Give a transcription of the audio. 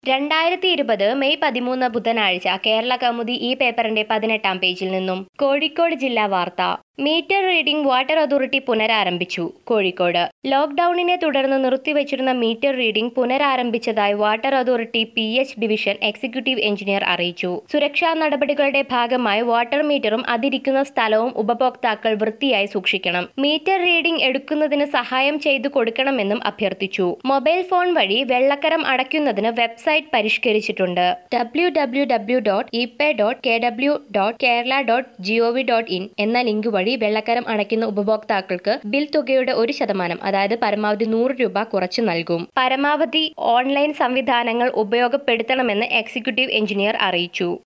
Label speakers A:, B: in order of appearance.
A: രണ്ടായിരത്തി ഇരുപത് മെയ് പതിമൂന്ന് ബുധനാഴ്ച കേരള കൗമുദി ഈ പേപ്പറിന്റെ പതിനെട്ടാം പേജിൽ നിന്നും കോഴിക്കോട് ജില്ലാ വാർത്ത മീറ്റർ റീഡിംഗ് വാട്ടർ അതോറിറ്റി പുനരാരംഭിച്ചു കോഴിക്കോട് ലോക്ഡൌണിനെ തുടർന്ന് നിർത്തിവച്ചിരുന്ന മീറ്റർ റീഡിംഗ് പുനരാരംഭിച്ചതായി water authority P H division executive engineer അറിയിച്ചു സുരക്ഷാ നടപടികളുടെ ഭാഗമായി വാട്ടർ മീറ്ററും അതിരിക്കുന്ന സ്ഥലവും ഉപഭോക്താക്കൾ വൃത്തിയായി സൂക്ഷിക്കണം മീറ്റർ റീഡിംഗ് എടുക്കുന്നതിന് സഹായം ചെയ്തു കൊടുക്കണമെന്നും അഭ്യർത്ഥിച്ചു മൊബൈൽ ഫോൺ വഴി വെള്ളക്കരം അടയ്ക്കുന്നതിന് വെബ്സൈറ്റ് പരിഷ്കരിച്ചിട്ടുണ്ട് W W W dot epay dot K W dot Kerala dot G O V dot in എന്ന ലിങ്ക് വഴി വെള്ളക്കരം അടയ്ക്കുന്ന ഉപഭോക്താക്കൾക്ക് ബിൽ തുകയുടെ ഒരു ശതമാനം അതായത് പരമാവധി നൂറ് രൂപ കുറച്ചു നൽകും പരമാവധി ഓൺലൈൻ സംവിധാനങ്ങൾ ഉപയോഗപ്പെടുത്തണമെന്ന് എക്സിക്യൂട്ടീവ് എഞ്ചിനീയർ അറിയിച്ചു